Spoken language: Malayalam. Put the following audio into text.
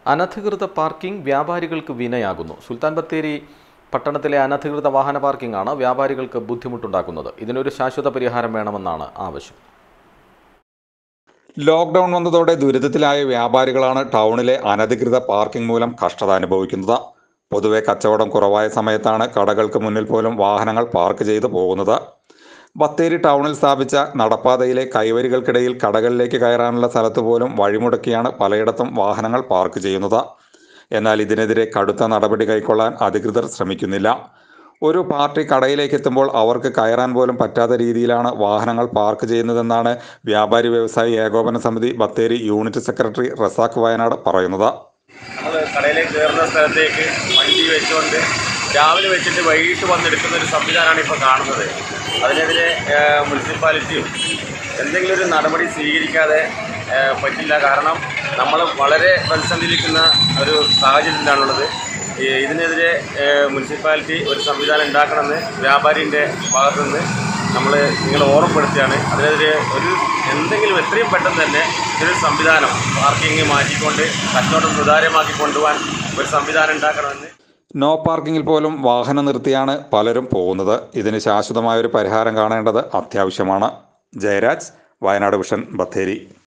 അനധികൃത പാർക്കിംഗ് വ്യാപാരികൾക്ക് വിനയാകുന്നു സുൽത്താൻ ബത്തേരി പട്ടണത്തിലെ അനധികൃത വാഹന പാർക്കിംഗ് ആണ് വ്യാപാരികൾക്ക് ബുദ്ധിമുട്ടുണ്ടാക്കുന്നത് ഇതിനൊരു ശാശ്വത പരിഹാരം വേണമെന്നാണ് ആവശ്യം ലോക്ക്ഡൌൺ വന്നതോടെ ദുരിതത്തിലായ വ്യാപാരികളാണ് ടൗണിലെ അനധികൃത പാർക്കിംഗ് മൂലം കഷ്ടത അനുഭവിക്കുന്നത് പൊതുവെ കച്ചവടം കുറവായ സമയത്താണ് കടകൾക്ക് മുന്നിൽ പോലും വാഹനങ്ങൾ പാർക്ക് ചെയ്തു പോകുന്നത് ബത്തേരി ടൗണിൽ സ്ഥാപിച്ച നടപ്പാതയിലെ കൈവരികൾക്കിടയിൽ കടകളിലേക്ക് കയറാനുള്ള സ്ഥലത്ത് പോലും വഴിമുടക്കിയാണ് പലയിടത്തും വാഹനങ്ങൾ പാർക്ക് ചെയ്യുന്നത് എന്നാൽ ഇതിനെതിരെ കടുത്ത നടപടി കൈക്കൊള്ളാൻ അധികൃതർ ശ്രമിക്കുന്നില്ല ഒരു പാർട്ടി കടയിലേക്ക് എത്തുമ്പോൾ അവർക്ക് കയറാൻ പോലും പറ്റാത്ത രീതിയിലാണ് വാഹനങ്ങൾ പാർക്ക് ചെയ്യുന്നതെന്നാണ് വ്യാപാരി വ്യവസായി ഏകോപന സമിതി ബത്തേരി യൂണിറ്റ് സെക്രട്ടറി റസാഖ് വയനാട് പറയുന്നത് നമ്മൾ കടയിലേക്ക് കയറുന്ന സ്ഥലത്തേക്ക് വണ്ടി വെച്ചുകൊണ്ട് രാവിലെ വെച്ചിട്ട് വൈകിട്ട് വന്നെടുക്കുന്ന ഒരു സംവിധാനമാണ് ഇപ്പോൾ കാണുന്നത് അതിനെതിരെ ഏഹ്, മുനിസിപ്പാലിറ്റിയും എന്തെങ്കിലും ഒരു നടപടി സ്വീകരിക്കാതെ ഏഹ്, പറ്റില്ല കാരണം നമ്മൾ വളരെ പ്രതിസന്ധിയിലിരിക്കുന്ന ഒരു സാഹചര്യത്തിലാണുള്ളത് ഈ ഇതിനെതിരെ ഏഹ്, മുനിസിപ്പാലിറ്റി ഒരു സംവിധാനം ഉണ്ടാക്കണമെന്ന് വ്യാപാരിൻ്റെ ഭാഗത്തുനിന്ന് നമ്മൾ നിങ്ങൾ ഓർമ്മപ്പെടുത്തുകയാണ് അതിനെതിരെ ഒരു എന്തെങ്കിലും എത്രയും പെട്ടെന്ന് തന്നെ ഒരു സംവിധാനം പാർക്കിംഗ് മാറ്റിക്കൊണ്ട് കച്ചവടം സുതാര്യമാക്കി കൊണ്ടുപോകാൻ ഒരു സംവിധാനം ഉണ്ടാക്കണമെന്ന് നോ പാർക്കിങ്ങിൽ പോലും വാഹനം നിർത്തിയാണ് പലരും പോകുന്നത് ഇതിന് ശാശ്വതമായ ഒരു പരിഹാരം കാണേണ്ടത് അത്യാവശ്യമാണ് ജയരാജ് വയനാട് വിഷൻ ബത്തേരി